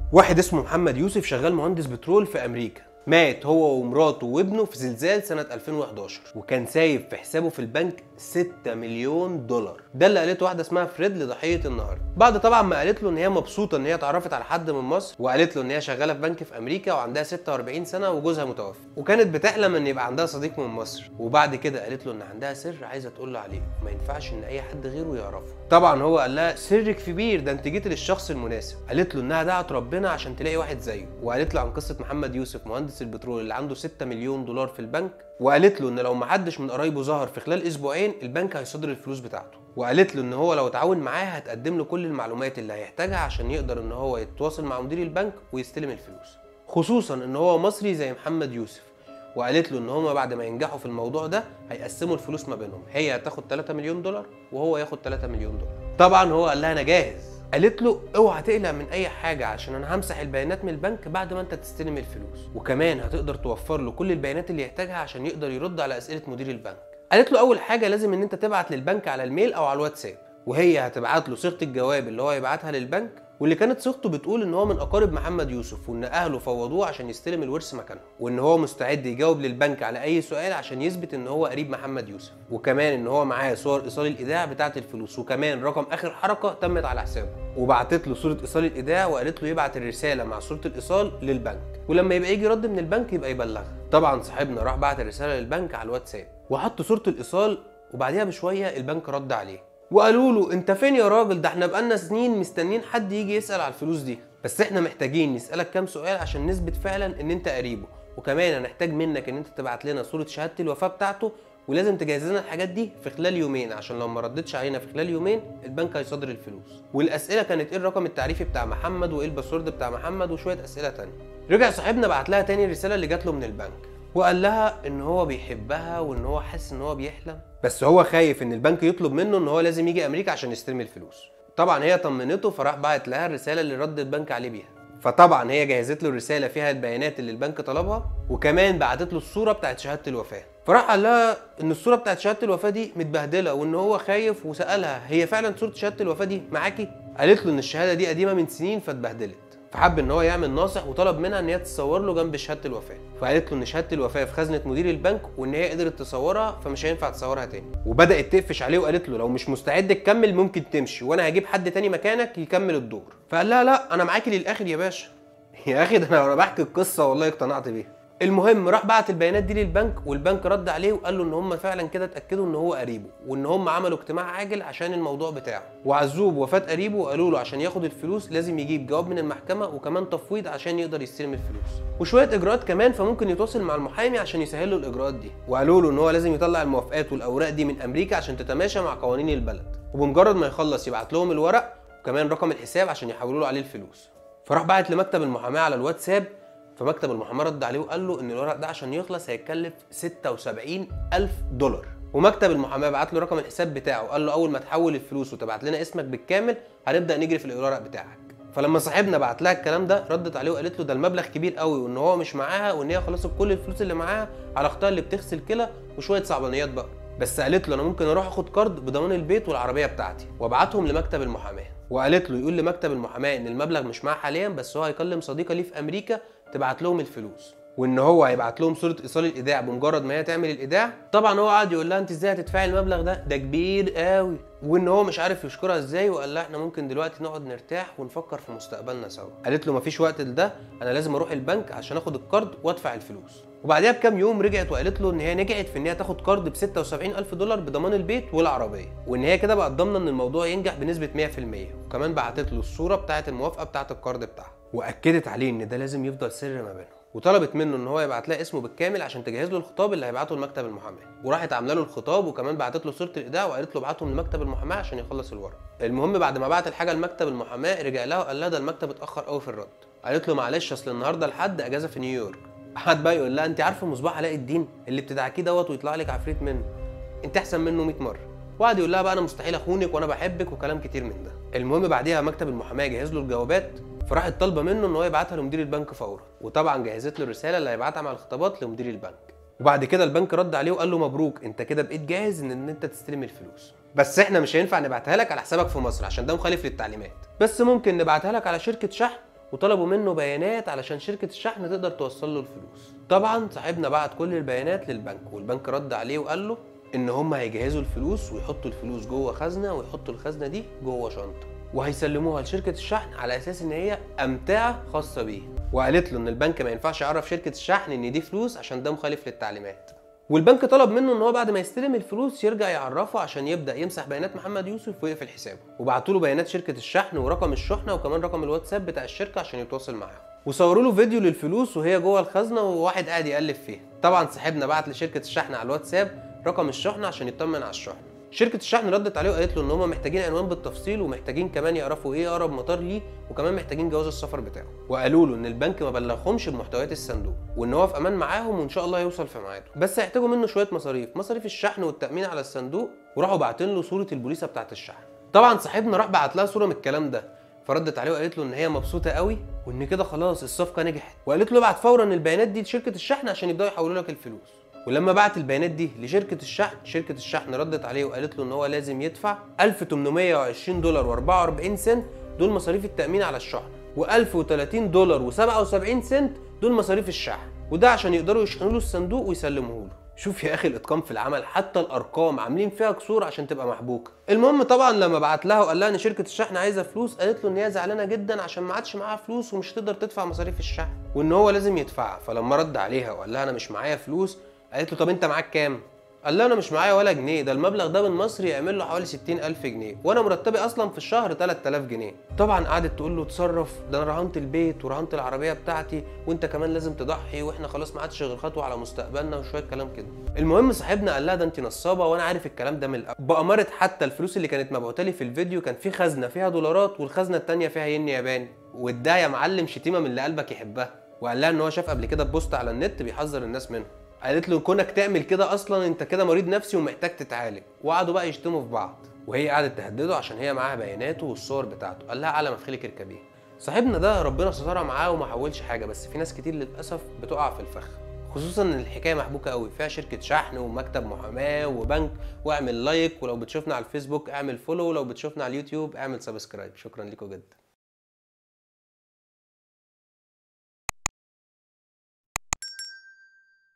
واحد اسمه محمد يوسف شغال مهندس بترول في امريكا مات هو ومراته وابنه في زلزال سنة 2011 وكان سايب في حسابه في البنك 6 مليون دولار ده اللي قالته واحدة اسمها فريد لضحية النهاردة بعد طبعا ما قالت له ان هي مبسوطة ان هي اتعرفت على حد من مصر وقالت له ان هي شغالة في بنك في امريكا وعندها 46 سنة وجوزها متوفي وكانت بتحلم ان يبقى عندها صديق من مصر وبعد كده قالت له ان عندها سر عايزة تقول له عليه وما ينفعش ان اي حد غيره يعرفه طبعا هو قال لها سرك كبير ده انت جيت للشخص المناسب قالت له انها دعت ربنا عشان تلاقي واحد زيه وقالت له عن قصة محمد يوسف مهندس البترول اللي عنده 6 مليون دولار في البنك وقالت له ان لو محدش من قرايبه ظهر في خلال اسبوعين البنك هيصدر الفلوس بتاعته وقالت له ان هو لو اتعاون معاها هتقدم له كل المعلومات اللي هيحتاجها عشان يقدر ان هو يتواصل مع مدير البنك ويستلم الفلوس خصوصا ان هو مصري زي محمد يوسف وقالت له ان هما بعد ما ينجحوا في الموضوع ده هيقسموا الفلوس ما بينهم هي هتاخد 3 مليون دولار وهو ياخد 3 مليون دولار طبعا هو قال لها انا جاهز قالت له اوعى تقلق من اي حاجه عشان انا همسح البيانات من البنك بعد ما انت تستلم الفلوس وكمان هتقدر توفر له كل البيانات اللي يحتاجها عشان يقدر يرد على اسئله مدير البنك قالت له اول حاجه لازم ان انت تبعت للبنك على الميل او على الواتساب وهي هتبعت له صيغه الجواب اللي هو يبعتها للبنك واللي كانت صيغته بتقول ان هو من اقارب محمد يوسف وان اهله فوضوه عشان يستلم الورث مكانه وان هو مستعد يجاوب للبنك على اي سؤال عشان يثبت ان هو قريب محمد يوسف وكمان ان هو معاه صور ايصال الايداع بتاعه الفلوس وكمان رقم اخر حركه تمت على حسابه وبعتت له صوره ايصال الايداع وقالت له يبعت الرساله مع صوره الايصال للبنك ولما يبقى يجي رد من البنك يبقى يبلغها طبعا صاحبنا راح بعت الرساله للبنك على الواتساب وحط صوره الايصال وبعديها بشويه البنك رد عليه وقالوا له انت فين يا راجل ده احنا بقالنا سنين مستنيين حد يجي يسال على الفلوس دي بس احنا محتاجين نسالك كام سؤال عشان نثبت فعلا ان انت قريبه وكمان هنحتاج منك ان انت تبعت لنا صوره شهاده الوفاه بتاعته ولازم تجهز لنا الحاجات دي في خلال يومين عشان لو ما ردتش علينا في خلال يومين البنك هيصدر الفلوس والاسئله كانت ايه الرقم التعريفي بتاع محمد وايه الباسورد بتاع محمد وشويه اسئله تانية رجع صاحبنا بعت لها تاني الرساله اللي جات له من البنك وقال لها ان هو بيحبها وان هو حاسس ان هو بيحلم بس هو خايف ان البنك يطلب منه ان هو لازم يجي امريكا عشان يستلم الفلوس طبعا هي طمنته فراح بعت لها الرساله اللي رد البنك عليه بيها فطبعا هي جهزت له الرساله فيها البيانات اللي البنك طلبها وكمان بعتت له الصوره بتاعت شهاده الوفاه فراح قال لها ان الصوره بتاعت شهاده الوفاه دي متبهدله وان هو خايف وسالها هي فعلا صوره شهاده الوفاه دي معاكي قالت له ان الشهاده دي قديمه من سنين فاتبهدلت فحب ان هو يعمل ناصح وطلب منها ان هي تصور له جنب شهاده الوفاه فقالت له ان شهاده الوفاه في خزنه مدير البنك وان هي قدرت تصورها فمش هينفع تصورها تاني وبدات تقفش عليه وقالت له لو مش مستعد تكمل ممكن تمشي وانا هجيب حد تاني مكانك يكمل الدور فقال لها لا انا معاكي للاخر يا باشا يا اخي ده انا بحكي القصه والله اقتنعت بيها المهم راح بعت البيانات دي للبنك والبنك رد عليه وقال له ان هم فعلا كده اتاكدوا ان هو قريبه وان هم عملوا اجتماع عاجل عشان الموضوع بتاعه وعزوه بوفاه قريبه وقالوا له عشان ياخد الفلوس لازم يجيب جواب من المحكمه وكمان تفويض عشان يقدر يستلم الفلوس وشويه اجراءات كمان فممكن يتواصل مع المحامي عشان يسهل له الاجراءات دي وقالوا له ان هو لازم يطلع الموافقات والاوراق دي من امريكا عشان تتماشى مع قوانين البلد وبمجرد ما يخلص يبعت لهم الورق وكمان رقم الحساب عشان يحولوا له عليه الفلوس فراح بعت لمكتب المحاماه على الواتساب فمكتب المحاماه رد عليه وقال له ان الورق ده عشان يخلص هيتكلف 76 الف دولار ومكتب المحاماه بعت له رقم الحساب بتاعه وقال له اول ما تحول الفلوس وتبعت لنا اسمك بالكامل هنبدا نجري في الورق بتاعك فلما صاحبنا بعت لها الكلام ده ردت عليه وقالت له ده المبلغ كبير قوي وان هو مش معاها وان هي خلصت كل الفلوس اللي معاها على اختها اللي بتغسل كلى وشويه صعبانيات بقى بس قالت له انا ممكن اروح اخد كارد بضمان البيت والعربيه بتاعتي وابعتهم لمكتب المحاماه وقالت له يقول لمكتب المحاماه ان المبلغ مش معاه حاليا بس هو هيكلم صديقه ليه في امريكا تبعت لهم الفلوس وان هو هيبعت لهم صوره ايصال الايداع بمجرد ما هي تعمل الايداع طبعا هو قعد يقول لها انت ازاي هتدفعي المبلغ ده ده كبير قوي وان هو مش عارف يشكرها ازاي وقال لها احنا ممكن دلوقتي نقعد نرتاح ونفكر في مستقبلنا سوا قالت له مفيش وقت لده انا لازم اروح البنك عشان اخد الكارد وادفع الفلوس وبعديها بكام يوم رجعت وقالت له ان هي نجحت في ان هي تاخد كارد ب 76 الف دولار بضمان البيت والعربيه وان هي كده بقت ضامنه ان الموضوع ينجح بنسبه 100% وكمان بعتت له الصوره بتاعه الموافقه بتاعه الكارد بتاعها واكدت عليه ان ده لازم يفضل سر ما بينهم وطلبت منه ان هو يبعت لها اسمه بالكامل عشان تجهز له الخطاب اللي هيبعته لمكتب المحاماه وراحت عامله له الخطاب وكمان بعتت له صوره الايداع وقالت له ابعتهم لمكتب المحاماه عشان يخلص الورق المهم بعد ما بعت الحاجه لمكتب المحاماه رجع لها وقال لها ده المكتب اتاخر قوي في الرد قالت له معلش اصل النهارده الحد اجازه في نيويورك قعد بقى يقول لها انت عارفه مصباح علاء الدين اللي بتدعكيه دوت ويطلع لك عفريت منه انت احسن منه 100 مره وقعد يقول لها بقى انا مستحيل اخونك وانا بحبك وكلام كتير من ده المهم بعديها مكتب المحاماه جهز له الجوابات فراحت طالبه منه ان هو يبعتها لمدير البنك فورا وطبعا جهزت له الرساله اللي هيبعتها مع الخطابات لمدير البنك وبعد كده البنك رد عليه وقال له مبروك انت كده بقيت جاهز ان, إن انت تستلم الفلوس بس احنا مش هينفع نبعتها لك على حسابك في مصر عشان ده مخالف للتعليمات بس ممكن نبعتها لك على شركه شحن وطلبوا منه بيانات علشان شركه الشحن تقدر توصل له الفلوس طبعا صاحبنا بعت كل البيانات للبنك والبنك رد عليه وقال له ان هم هيجهزوا الفلوس ويحطوا الفلوس جوه خزنه ويحطوا الخزنه دي جوه شنطه وهيسلموها لشركه الشحن على اساس ان هي امتعه خاصه بيه وقالت له ان البنك ما ينفعش يعرف شركه الشحن ان دي فلوس عشان ده مخالف للتعليمات والبنك طلب منه ان هو بعد ما يستلم الفلوس يرجع يعرفه عشان يبدا يمسح بيانات محمد يوسف ويقفل حسابه وبعتوا له بيانات شركه الشحن ورقم الشحنه وكمان رقم الواتساب بتاع الشركه عشان يتواصل معاهم وصوروا له فيديو للفلوس وهي جوه الخزنه وواحد قاعد يقلب فيها طبعا صاحبنا بعت لشركه الشحن على الواتساب رقم الشحنه عشان يطمن على الشحن شركه الشحن ردت عليه وقالت له ان هم محتاجين عنوان بالتفصيل ومحتاجين كمان يعرفوا ايه اقرب مطار ليه وكمان محتاجين جواز السفر بتاعه وقالوا له ان البنك ما بلغهمش بمحتويات الصندوق وان هو في امان معاهم وان شاء الله هيوصل في ميعاده بس هيحتاجوا منه شويه مصاريف مصاريف الشحن والتامين على الصندوق وراحوا باعتين له صوره البوليسه بتاعه الشحن طبعا صاحبنا راح بعت لها صوره من الكلام ده فردت عليه وقالت له ان هي مبسوطه قوي وان كده خلاص الصفقه نجحت وقالت له ابعت فورا البيانات دي لشركه الشحن عشان يبداوا يحولوا لك الفلوس ولما بعت البيانات دي لشركه الشحن شركه الشحن ردت عليه وقالت له ان هو لازم يدفع 1820 دولار و44 سنت دول مصاريف التامين على الشحن و1030 دولار و77 سنت دول مصاريف الشحن وده عشان يقدروا يشحنوا له الصندوق ويسلموه له شوف يا اخي الاتقان في العمل حتى الارقام عاملين فيها كسور عشان تبقى محبوكه المهم طبعا لما بعت لها وقال لها ان شركه الشحن عايزه فلوس قالت له ان هي زعلانه جدا عشان ما عادش معاها فلوس ومش هتقدر تدفع مصاريف الشحن وان هو لازم يدفعها فلما رد عليها وقال لها انا مش معايا فلوس قالت له طب انت معاك كام قال لها انا مش معايا ولا جنيه ده المبلغ ده بالمصري يعمل له حوالي 60000 جنيه وانا مرتبي اصلا في الشهر 3000 جنيه طبعا قعدت تقول له اتصرف ده انا رهنت البيت ورهنت العربيه بتاعتي وانت كمان لازم تضحي واحنا خلاص ما عادش غير خطوه على مستقبلنا وشويه كلام كده المهم صاحبنا قال لها ده انت نصابه وانا عارف الكلام ده من الاول باماره حتى الفلوس اللي كانت مبعوته لي في الفيديو كان في خزنه فيها دولارات والخزنه الثانيه فيها ين ياباني واداها يا معلم شتيمه من اللي قلبك يحبها وقال لها ان هو شاف قبل كده بوست على النت بيحذر الناس منه قالت له كونك تعمل كده اصلا انت كده مريض نفسي ومحتاج تتعالج وقعدوا بقى يشتموا في بعض وهي قعدت تهدده عشان هي معاها بياناته والصور بتاعته قال لها على مفخلك اركبيه صاحبنا ده ربنا سترها معاه وما حولش حاجه بس في ناس كتير للاسف بتقع في الفخ خصوصا ان الحكايه محبوكه قوي فيها شركه شحن ومكتب محاماه وبنك واعمل لايك ولو بتشوفنا على الفيسبوك اعمل فولو ولو بتشوفنا على اليوتيوب اعمل سبسكرايب شكرا لكم جدا